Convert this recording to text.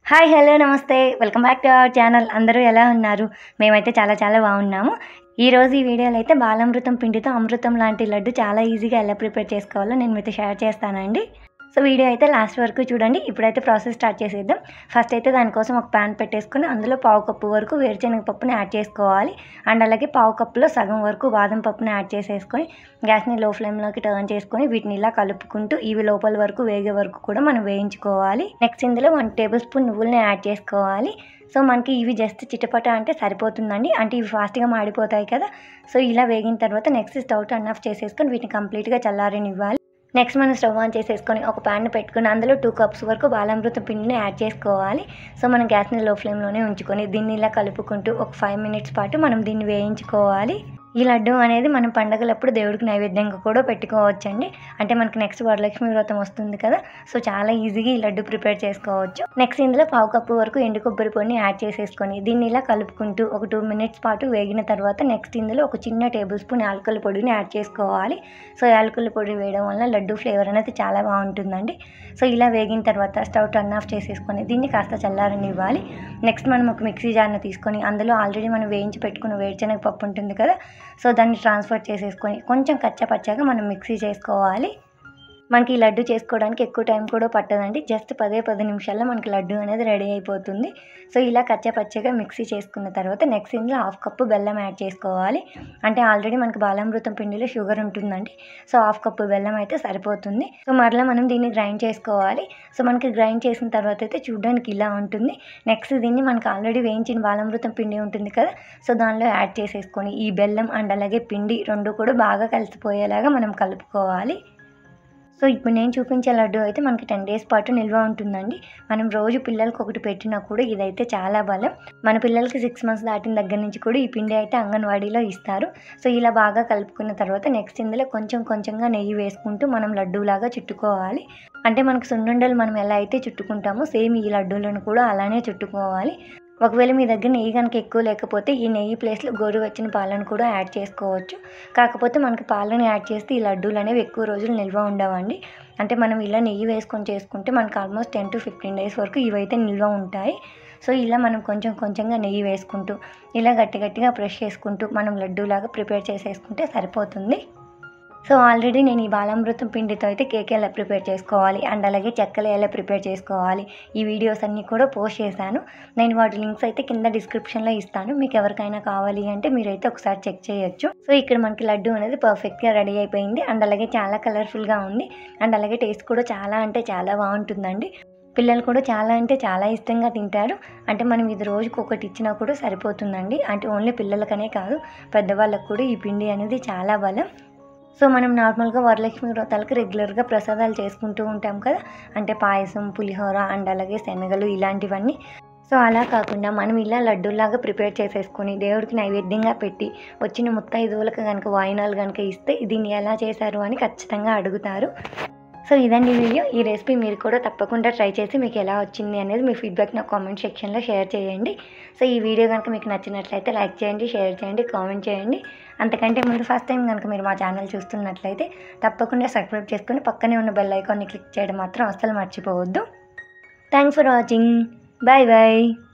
hi hello నమస్తే welcome back to our channel అందరూ ఎలా ఉన్నారు మేమైతే చాలా చాలా బాగున్నాము ఈరోజు ఈ వీడియోలో అయితే బాలామృతం పిండితో అమృతం లాంటి లడ్డు చాలా ఈజీగా ఎలా ప్రిపేర్ చేసుకోవాలో నేను మీతో షేర్ చేస్తానండి సో వీడియో అయితే లాస్ట్ వరకు చూడండి ఇప్పుడైతే ప్రాసెస్ స్టార్ట్ చేసేద్దాం ఫస్ట్ అయితే దానికోసం ఒక ప్యాన్ పెట్టేసుకుని అందులో పావు కప్పు వరకు వేరుశనగ పప్పుని యాడ్ చేసుకోవాలి అండ్ అలాగే పావు కప్పులో సగం వరకు బాదం పప్పుని యాడ్ చేసేసుకొని గ్యాస్ని లో ఫ్లేమ్లోకి టర్న్ చేసుకొని వీటిని ఇలా కలుపుకుంటూ ఇవి లోపల వరకు వేగే వరకు కూడా మనం వేయించుకోవాలి నెక్స్ట్ ఇందులో వన్ టేబుల్ స్పూన్ నువ్వులని యాడ్ చేసుకోవాలి సో మనకి ఇవి జస్ట్ చిటపట అంటే సరిపోతుందండి అంటే ఇవి ఫాస్ట్గా మాడిపోతాయి కదా సో ఇలా వేగిన తర్వాత నెక్స్ట్ స్టవ్ టర్న్ ఆఫ్ చేసేసుకొని వీటిని కంప్లీట్గా చల్లారనివ్వాలి నెక్స్ట్ మనం స్టవ్ ఆన్ చేసేసుకొని ఒక ప్యాన్ పెట్టుకొని అందులో టూ కప్స్ వరకు బాలామృతం పిండిని యాడ్ చేసుకోవాలి సో మనం గ్యాస్ని లో ఫ్లేమ్లోనే ఉంచుకొని దీన్ని ఇలా కలుపుకుంటూ ఒక ఫైవ్ మినిట్స్ పాటు మనం దీన్ని వేయించుకోవాలి ఈ లడ్డు అనేది మనం పండగలప్పుడు దేవుడికి నైవేద్యంగా కూడా పెట్టుకోవచ్చండి అంటే మనకి నెక్స్ట్ వరలక్ష్మి వ్రతం వస్తుంది కదా సో చాలా ఈజీగా ఈ లడ్డు ప్రిపేర్ చేసుకోవచ్చు నెక్స్ట్ ఇందులో పావు కప్పు వరకు ఎండు కొబ్బరి పొడిని యాడ్ చేసేసుకొని దీన్ని ఇలా కలుపుకుంటూ ఒక టూ మినిట్స్ పాటు వేగిన తర్వాత నెక్స్ట్ ఇందులో ఒక చిన్న టేబుల్ స్పూన్ యాలకుల పొడిని యాడ్ చేసుకోవాలి సో యాలకుల పొడి వేయడం వల్ల లడ్డు ఫ్లేవర్ అనేది చాలా బాగుంటుందండి సో ఇలా వేగిన తర్వాత స్టవ్ టర్న్ ఆఫ్ చేసేసుకొని దీన్ని కాస్త చల్లారనివ్వాలి నెక్స్ట్ మనం ఒక మిక్సీ జార్ని తీసుకొని అందులో ఆల్రెడీ మనం వేయించి పెట్టుకున్న వేరుశనగ పప్పు ఉంటుంది కదా సో దాన్ని ట్రాన్స్ఫర్ చేసేసుకొని కొంచెం కచ్చపచ్చగా మనం మిక్సీ చేసుకోవాలి మనకి ఈ లడ్డు చేసుకోవడానికి ఎక్కువ టైం కూడా పట్టదండి జస్ట్ పదే పది నిమిషాల్లో మనకి లడ్డు అనేది రెడీ అయిపోతుంది సో ఇలా కచ్చపచ్చగా మిక్సీ చేసుకున్న తర్వాత నెక్స్ట్ ఇందులో హాఫ్ కప్పు బెల్లం యాడ్ చేసుకోవాలి అంటే ఆల్రెడీ మనకి బాలామృతం పిండిలో షుగర్ ఉంటుందండి సో హాఫ్ కప్పు బెల్లం అయితే సరిపోతుంది సో మరలా మనం దీన్ని గ్రైండ్ చేసుకోవాలి సో మనకి గ్రైండ్ చేసిన తర్వాత అయితే చూడడానికి ఇలా ఉంటుంది నెక్స్ట్ దీన్ని మనకి ఆల్రెడీ వేయించిన బాలామృతం పిండి ఉంటుంది కదా సో దానిలో యాడ్ చేసేసుకొని ఈ బెల్లం అండ్ అలాగే పిండి రెండు కూడా బాగా కలిసిపోయేలాగా మనం కలుపుకోవాలి సో ఇప్పుడు నేను చూపించే లడ్డు అయితే మనకి టెన్ డేస్ పాటు నిల్వ ఉంటుందండి మనం రోజు పిల్లలకి ఒకటి పెట్టినా కూడా ఇదైతే చాలా బలం మన పిల్లలకి సిక్స్ మంత్స్ దాటిన దగ్గర నుంచి కూడా ఈ పిండి అయితే అంగన్వాడీలో ఇస్తారు సో ఇలా బాగా కలుపుకున్న తర్వాత నెక్స్ట్ ఇందులో కొంచెం కొంచెంగా నెయ్యి వేసుకుంటూ మనం లడ్డూలాగా చుట్టుకోవాలి అంటే మనకు సున్నుండలు మనం ఎలా అయితే చుట్టుకుంటామో సేమ్ ఈ లడ్డూలను కూడా అలానే చుట్టుకోవాలి ఒకవేళ మీ దగ్గర నెయ్యి కనుక ఎక్కువ లేకపోతే ఈ నెయ్యి ప్లేస్లో గోరువెచ్చని పాలను కూడా యాడ్ చేసుకోవచ్చు కాకపోతే మనకి పాలను యాడ్ చేస్తే ఈ లడ్డూలు అనేవి ఎక్కువ రోజులు నిల్వ ఉండవండి అంటే మనం ఇలా నెయ్యి వేసుకొని చేసుకుంటే మనకు almost ten to fifteen days వరకు ఇవైతే నిల్వ ఉంటాయి సో ఇలా మనం కొంచెం కొంచెంగా నెయ్యి వేసుకుంటూ ఇలా గట్టి గట్టిగా ప్రెష్ చేసుకుంటూ మనం లడ్డూలాగా ప్రిపేర్ చేసేసుకుంటే సరిపోతుంది సో ఆల్రెడీ నేను ఈ బాలామృతం పిండితో అయితే కేక్ ఎలా ప్రిపేర్ చేసుకోవాలి అండ్ అలాగే చెక్కలు ఎలా ప్రిపేర్ చేసుకోవాలి ఈ వీడియోస్ అన్నీ కూడా పోస్ట్ చేశాను నేను వాటి లింక్స్ అయితే కింద డిస్క్రిప్షన్లో ఇస్తాను మీకు ఎవరికైనా కావాలి అంటే మీరైతే ఒకసారి చెక్ చేయొచ్చు సో ఇక్కడ మనకి లడ్డు అనేది పర్ఫెక్ట్గా రెడీ అయిపోయింది అండ్ అలాగే చాలా కలర్ఫుల్గా ఉంది అండ్ అలాగే టేస్ట్ కూడా చాలా అంటే చాలా బాగుంటుందండి పిల్లలు కూడా చాలా అంటే చాలా ఇష్టంగా తింటారు అంటే మనం ఇది రోజుకు ఒకటి ఇచ్చినా కూడా సరిపోతుందండి అంటే ఓన్లీ పిల్లలకనే కాదు పెద్దవాళ్ళకు కూడా ఈ పిండి అనేది చాలా బలం సో మనం నార్మల్గా వరలక్ష్మి వ్రతాలకు రెగ్యులర్గా ప్రసాదాలు చేసుకుంటూ ఉంటాం కదా అంటే పాయసం పులిహోర అండ్ అలాగే శనగలు ఇలాంటివన్నీ సో అలా కాకుండా మనం ఇలా లడ్డూలాగా ప్రిపేర్ చేసేసుకొని దేవుడికి నైవేద్యంగా పెట్టి వచ్చిన ముత్తైదువులకు కనుక వాయినాలు కనుక ఇస్తే దీన్ని ఎలా చేశారు అని ఖచ్చితంగా అడుగుతారు సో ఇదండి వీడియో ఈ రెసిపీ మీరు కూడా తప్పకుండా ట్రై చేసి మీకు ఎలా వచ్చింది అనేది మీ ఫీడ్బ్యాక్ నా కామెంట్ సెక్షన్లో షేర్ చేయండి సో ఈ వీడియో కనుక మీకు నచ్చినట్లయితే లైక్ చేయండి షేర్ చేయండి కామెంట్ చేయండి అంతకంటే ముందు ఫస్ట్ టైం కనుక మీరు మా ఛానల్ చూస్తున్నట్లయితే తప్పకుండా సబ్స్క్రైబ్ చేసుకుని పక్కనే ఉన్న బెల్ ఐకాన్ని క్లిక్ చేయడం మాత్రం అస్సలు మర్చిపోవద్దు thanks for watching bye bye